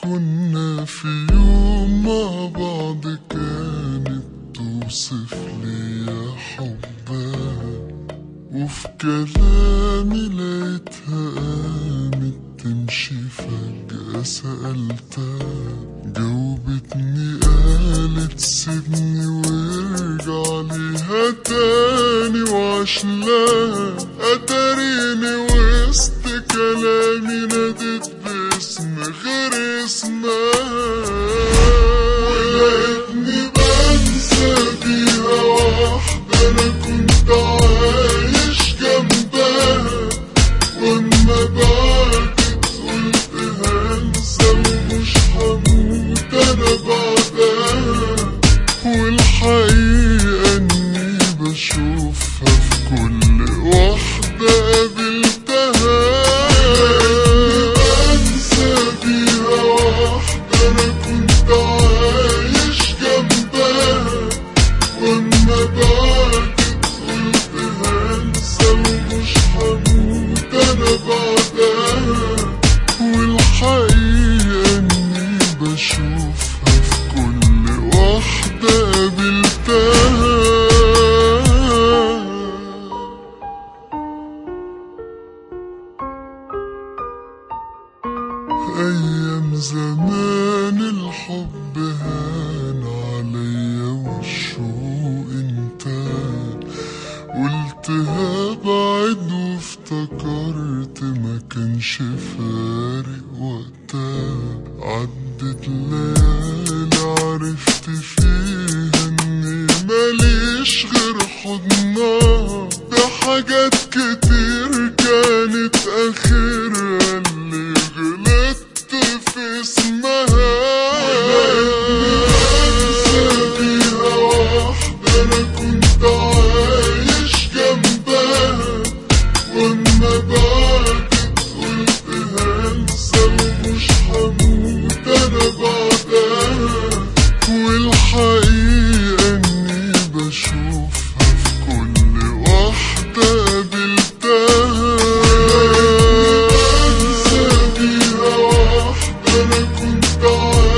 كنا في يوم مع بعض كانت توصف لي حبها وفي كلامي لقيتها قامت تمشي فجأة سألتها جاوبتني قالت سيبني وارجع ليها تاني وعش لها أتاريني وسط كلامي نادت باسم غير اسمها ولقيتني بنسى فيها واحدة أنا كنت عايش جنبها وأما بعدت قلت هنسى ومش هموت أنا بعدها والحقيقة إني بشوفها في كل واحدة قابلتها بنسى فيها واحدة أنا كنت عايش جنبها وأما بعدت قلت هنسى ومش هموت أنا بعدها والحقيقة إني بشوفها في كل واحدة قابلتها أيام زمان الحب هان عليا والشوق انتهى قلتها بعد وافتكرت ما كانش فارق وقتها عدت ليالي عرفت فيها اني ماليش غير حضنها بحاجات كتير كانت اخرها اللي غلطت في اسمها انسى فيها واحدة انا كنت عايش جنبها واما بعدت قلت هنسى ومش هموت انا بعدها والحقيقة اني بشوفها في كل واحدة قابلتها انسى فيها واحدة انا كنت عايش